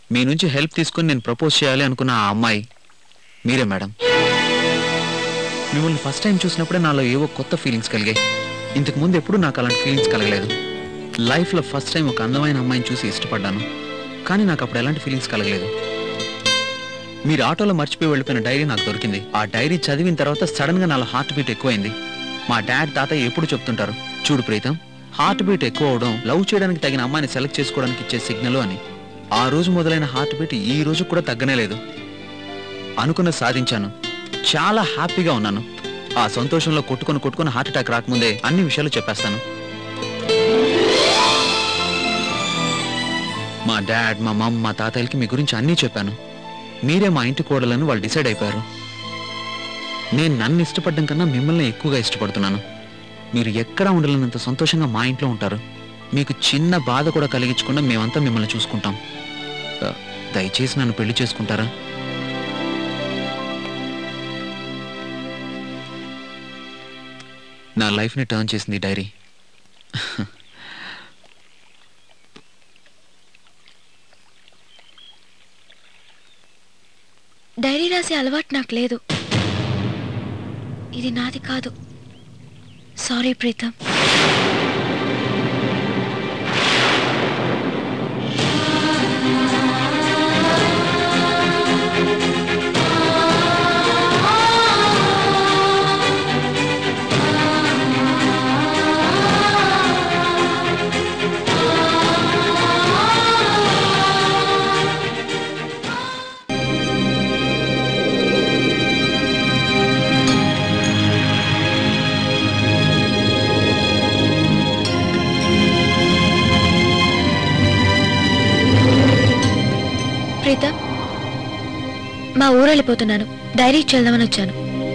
మీ నుంచి హెల్ప్ తీసుకుని నేను ప్రపోజ్ చేయాలి అనుకున్న ఆ అమ్మాయి మీరే మేడం మిమ్మల్ని ఫస్ట్ టైం చూసినప్పుడే నాలో ఏవో కొత్త ఫీలింగ్స్ కలిగాయి ఇంతకు ముందు ఎప్పుడూ నాకు అలాంటి ఫీలింగ్స్ కలగలేదు లైఫ్లో ఫస్ట్ టైం ఒక అందమైన అమ్మాయిని చూసి ఇష్టపడ్డాను కానీ నాకు అప్పుడు ఎలాంటి ఫీలింగ్స్ కలగలేదు మీరు ఆటోలో మర్చిపోయి వెళ్ళిపోయిన డైరీ నాకు దొరికింది ఆ డైరీ చదివిన తర్వాత సడన్ గా నాలో హార్ట్ బీట్ ఎక్కువైంది మా డాడ్ తాతయ్య ఎప్పుడు చెప్తుంటారు చూడు ప్రీతం హార్ట్ బీట్ ఎక్కువ అవడం లవ్ చేయడానికి తగిన అమ్మాయిని సెలెక్ట్ చేసుకోవడానికి ఇచ్చే సిగ్నల్ అని ఆ రోజు మొదలైన హార్ట్ బీట్ ఈ రోజు కూడా తగ్గనే లేదు అనుకున్న సాధించాను చాలా హ్యాపీగా ఉన్నాను ఆ సంతోషంలో కొట్టుకొని కొట్టుకొని హార్ట్ అటాక్ రాకముందే అన్ని విషయాలు చెప్పేస్తాను మా డాడ్ మా మమ్ మా తాతయ్యలకి మీ గురించి అన్నీ చెప్పాను మీరే మా ఇంటి కోడలని వాళ్ళు డిసైడ్ అయిపోయారు నేను నన్ను ఇష్టపడడం కన్నా మిమ్మల్ని ఎక్కువగా ఇష్టపడుతున్నాను మీరు ఎక్కడా ఉండలేనంత సంతోషంగా మా ఇంట్లో ఉంటారు మీకు చిన్న బాధ కూడా కలిగించకుండా మేమంతా మిమ్మల్ని చూసుకుంటాం ఆ, దయచేసి నన్ను పెళ్లి చేసుకుంటారా నా లైఫ్ని టర్న్ చేసింది ఈ డైరీ డైరీ రాసే అలవాటు నాకు లేదు ఇది నాది కాదు సారీ ప్రీతం ప్రీతం మా ఊరు వెళ్ళిపోతున్నాను డైరీ ఇచ్చేద్దామని వచ్చాను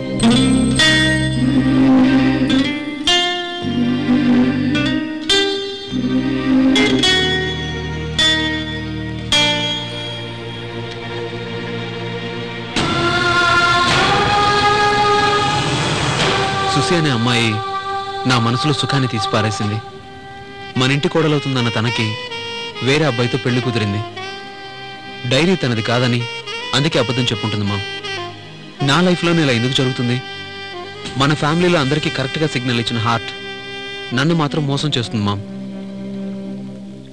సుసి అనే అమ్మాయి నా మనసులో సుఖాన్ని తీసి పారేసింది మన ఇంటి కోడలవుతుందన్న తనకి వేరే అబ్బాయితో పెళ్లి కుదిరింది డైరీ తనది కాదని అందుకే అబద్ధం చెప్పుంటుంది మా నా లైఫ్లోనే ఇలా ఎందుకు జరుగుతుంది మన ఫ్యామిలీలో అందరికీ కరెక్ట్గా సిగ్నల్ ఇచ్చిన హార్ట్ నన్ను మాత్రం మోసం చేస్తుంది మామ్